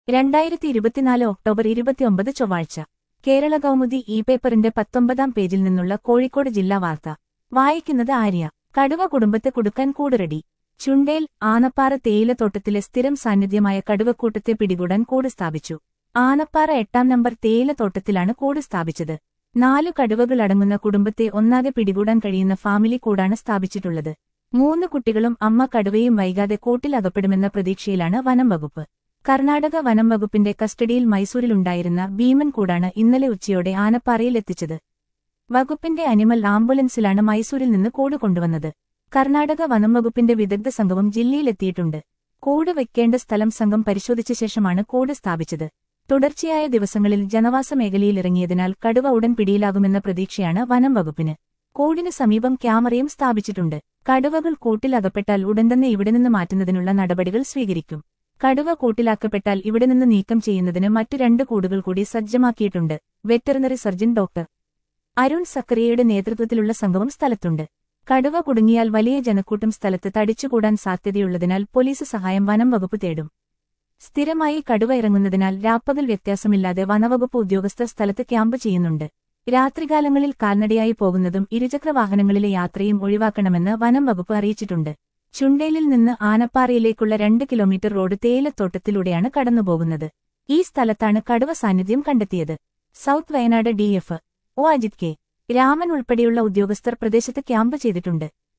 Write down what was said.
രണ്ടായിരത്തി ഇരുപത്തിനാല് ഒക്ടോബർ ഇരുപത്തിയൊമ്പത് ചൊവ്വാഴ്ച കേരള കൗമുദി ഇ പേപ്പറിന്റെ പത്തൊമ്പതാം പേജിൽ നിന്നുള്ള കോഴിക്കോട് ജില്ലാ വാർത്ത വായിക്കുന്നത് ആര്യ കടുവ കുടുംബത്തെ കുടുക്കാൻ കൂടുറെടി ചുണ്ടേൽ ആനപ്പാറ തേയിലത്തോട്ടത്തിലെ സ്ഥിരം സാന്നിധ്യമായ കടുവക്കൂട്ടത്തെ പിടികൂടാൻ കൂട് സ്ഥാപിച്ചു ആനപ്പാറ എട്ടാം നമ്പർ തേയിലത്തോട്ടത്തിലാണ് കൂട് സ്ഥാപിച്ചത് നാലു കടുവകൾ അടങ്ങുന്ന കുടുംബത്തെ ഒന്നാകെ പിടികൂടാൻ കഴിയുന്ന ഫാമിലി കൂടാണ് സ്ഥാപിച്ചിട്ടുള്ളത് മൂന്ന് കുട്ടികളും അമ്മ കടുവയും വൈകാതെ കൂട്ടിലകപ്പെടുമെന്ന പ്രതീക്ഷയിലാണ് വനം വകുപ്പ് കർണാടക വനം വകുപ്പിന്റെ കസ്റ്റഡിയിൽ മൈസൂരിലുണ്ടായിരുന്ന ഭീമൻ കൂടാണ് ഇന്നലെ ഉച്ചയോടെ ആനപ്പാറയിൽ എത്തിച്ചത് വകുപ്പിന്റെ അനിമൽ ആംബുലൻസിലാണ് മൈസൂരിൽ നിന്ന് കൂട് കൊണ്ടുവന്നത് കർണാടക വനം വകുപ്പിന്റെ വിദഗ്ധ സംഘവും ജില്ലയിലെത്തിയിട്ടുണ്ട് കൂട് വെക്കേണ്ട സ്ഥലം സംഘം പരിശോധിച്ച ശേഷമാണ് കൂട് സ്ഥാപിച്ചത് തുടർച്ചയായ ദിവസങ്ങളിൽ ജനവാസ മേഖലയിലിറങ്ങിയതിനാൽ കടുവ ഉടൻ പിടിയിലാകുമെന്ന പ്രതീക്ഷയാണ് വനം വകുപ്പിന് കൂടിന് സമീപം ക്യാമറയും സ്ഥാപിച്ചിട്ടുണ്ട് കടുവകൾ കൂട്ടിലകപ്പെട്ടാൽ ഉടൻ തന്നെ ഇവിടെ നിന്ന് മാറ്റുന്നതിനുള്ള നടപടികൾ സ്വീകരിക്കും കടുവ കൂട്ടിലാക്കപ്പെട്ടാൽ ഇവിടെ നിന്ന് നീക്കം ചെയ്യുന്നതിന് മറ്റു രണ്ട് കൂടുകൾ കൂടി സജ്ജമാക്കിയിട്ടുണ്ട് വെറ്ററിനറി സർജൻ ഡോക്ടർ അരുൺ സക്കറിയയുടെ നേതൃത്വത്തിലുള്ള സംഘവും സ്ഥലത്തുണ്ട് കടുവ കുടുങ്ങിയാൽ വലിയ ജനക്കൂട്ടം സ്ഥലത്ത് തടിച്ചുകൂടാൻ സാധ്യതയുള്ളതിനാൽ പോലീസ് സഹായം വനം വകുപ്പ് തേടും സ്ഥിരമായി കടുവ ഇറങ്ങുന്നതിനാൽ രാപ്പകൽ വ്യത്യാസമില്ലാതെ വനവകുപ്പ് ഉദ്യോഗസ്ഥർ സ്ഥലത്ത് ക്യാമ്പ് ചെയ്യുന്നുണ്ട് രാത്രികാലങ്ങളിൽ കാൽനടയായി പോകുന്നതും ഇരുചക്രവാഹനങ്ങളിലെ യാത്രയും ഒഴിവാക്കണമെന്ന് വനം വകുപ്പ് അറിയിച്ചിട്ടുണ്ട് ചുണ്ടേലിൽ നിന്ന് ആനപ്പാറയിലേക്കുള്ള രണ്ട് കിലോമീറ്റർ റോഡ് തേയിലത്തോട്ടത്തിലൂടെയാണ് കടന്നുപോകുന്നത് ഈ സ്ഥലത്താണ് കടുവ സാന്നിധ്യം കണ്ടെത്തിയത് south Wayanad D F O Ajith K Raman ഉൾപ്പെടെയുള്ള ഉദ്യോഗസ്ഥർ പ്രദേശത്ത് ക്യാമ്പ് ചെയ്തിട്ടുണ്ട്